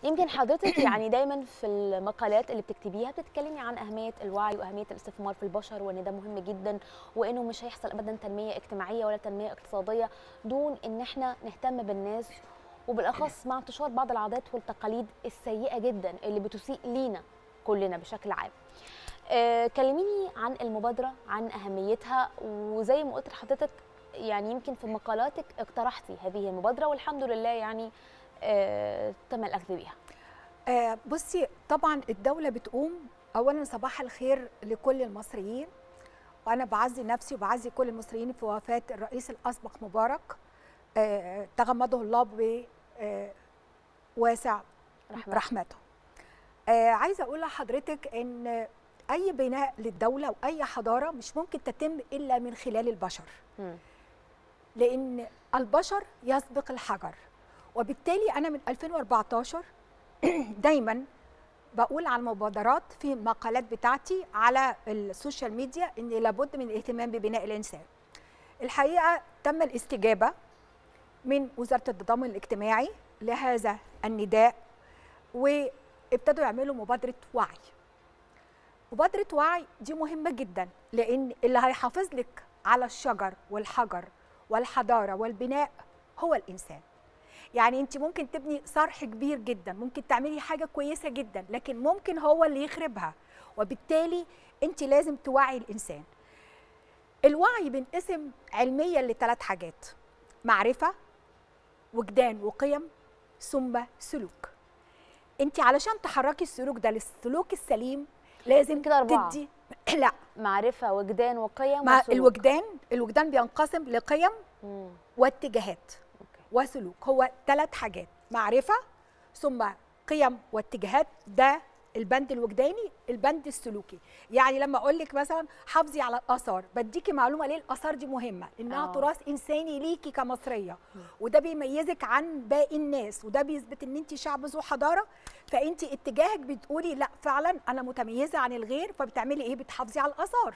يمكن حضرتك يعني دايما في المقالات اللي بتكتبيها بتتكلمي عن اهميه الوعي واهميه الاستثمار في البشر وان ده مهم جدا وانه مش هيحصل ابدا تنميه اجتماعيه ولا تنميه اقتصاديه دون ان احنا نهتم بالناس وبالاخص مع انتشار بعض العادات والتقاليد السيئه جدا اللي بتسيء لينا كلنا بشكل عام. آه، كلميني عن المبادره عن اهميتها وزي ما قلت لحضرتك يعني يمكن في مقالاتك اقترحتي هذه المبادره والحمد لله يعني آه، تم الاخذ بها. آه، بصي طبعا الدولة بتقوم أولا صباح الخير لكل المصريين وأنا بعزي نفسي وبعزي كل المصريين في وفاة الرئيس الأسبق مبارك آه، تغمده الله بواسع رحمة. رحمته آه، عايزة أقول لحضرتك إن أي بناء للدولة وأي حضارة مش ممكن تتم إلا من خلال البشر مم. لان البشر يسبق الحجر وبالتالي انا من 2014 دايما بقول على المبادرات في المقالات بتاعتي على السوشيال ميديا ان لابد من الاهتمام ببناء الانسان الحقيقه تم الاستجابه من وزاره التضامن الاجتماعي لهذا النداء وابتدوا يعملوا مبادره وعي مبادره وعي دي مهمه جدا لان اللي هيحافظ لك على الشجر والحجر والحضاره والبناء هو الانسان يعني انت ممكن تبني صرح كبير جدا ممكن تعملي حاجه كويسه جدا لكن ممكن هو اللي يخربها وبالتالي انت لازم توعي الانسان الوعي بينقسم علميا لثلاث حاجات معرفه وجدان وقيم ثم سلوك انت علشان تحركي السلوك ده للسلوك السليم لازم كده أربعة. تدي لا معرفه وجدان وقيم مع وسلوك. الوجدان الوجدان بينقسم لقيم مم. واتجاهات أوكي. وسلوك هو ثلاث حاجات معرفة ثم قيم واتجاهات ده البند الوجداني البند السلوكي يعني لما اقول لك مثلا حافظي على الاثار بديكي معلومه ليه الاثار دي مهمه انها آه. تراث انساني ليكي كمصريه وده بيميزك عن باقي الناس وده بيثبت ان انت شعب ذو حضاره فانت اتجاهك بتقولي لا فعلا انا متميزه عن الغير فبتعملي ايه بتحافظي على الاثار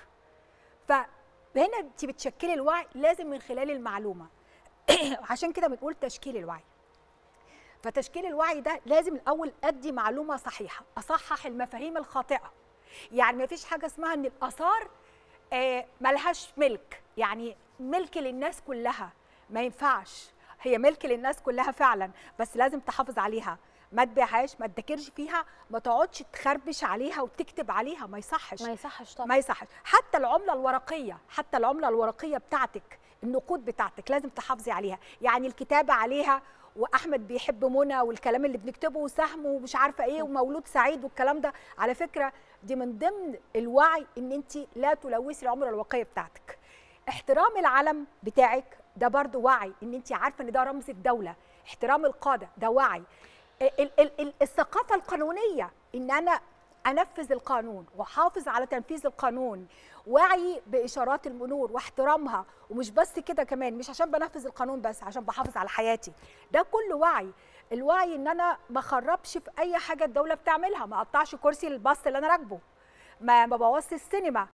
فهنا انت بتشكلي الوعي لازم من خلال المعلومه عشان كده بنقول تشكيل الوعي فتشكيل الوعي ده لازم الاول ادي معلومه صحيحه اصحح المفاهيم الخاطئه يعني ما فيش حاجه اسمها ان الاثار آه ملهاش ملك يعني ملك للناس كلها ما ينفعش هي ملك للناس كلها فعلا بس لازم تحافظ عليها ما تبيعهاش ما تذاكرش فيها ما تقعدش تخربش عليها وتكتب عليها ما يصحش ما يصحش طبعا ما يصحش حتى العمله الورقيه حتى العمله الورقيه بتاعتك النقود بتاعتك لازم تحافظي عليها يعني الكتابه عليها واحمد بيحب منى والكلام اللي بنكتبه وسهم ومش عارفه ايه ومولود سعيد والكلام ده على فكره دي من ضمن الوعي ان انت لا تلوثي العمله الورقيه بتاعتك احترام العلم بتاعك ده برضو وعي ان انت عارفه ان ده رمز الدوله احترام القاده ده وعي ال- ال- ال- الثقافه القانونيه ان انا انفذ القانون واحافظ على تنفيذ القانون وعي باشارات المرور واحترامها ومش بس كده كمان مش عشان بنفذ القانون بس عشان بحافظ على حياتي ده كله وعي الوعي ان انا ما اخربش في اي حاجه الدوله بتعملها ما اقطعش كرسي الباص اللي انا راكبه ما ما بوظش السينما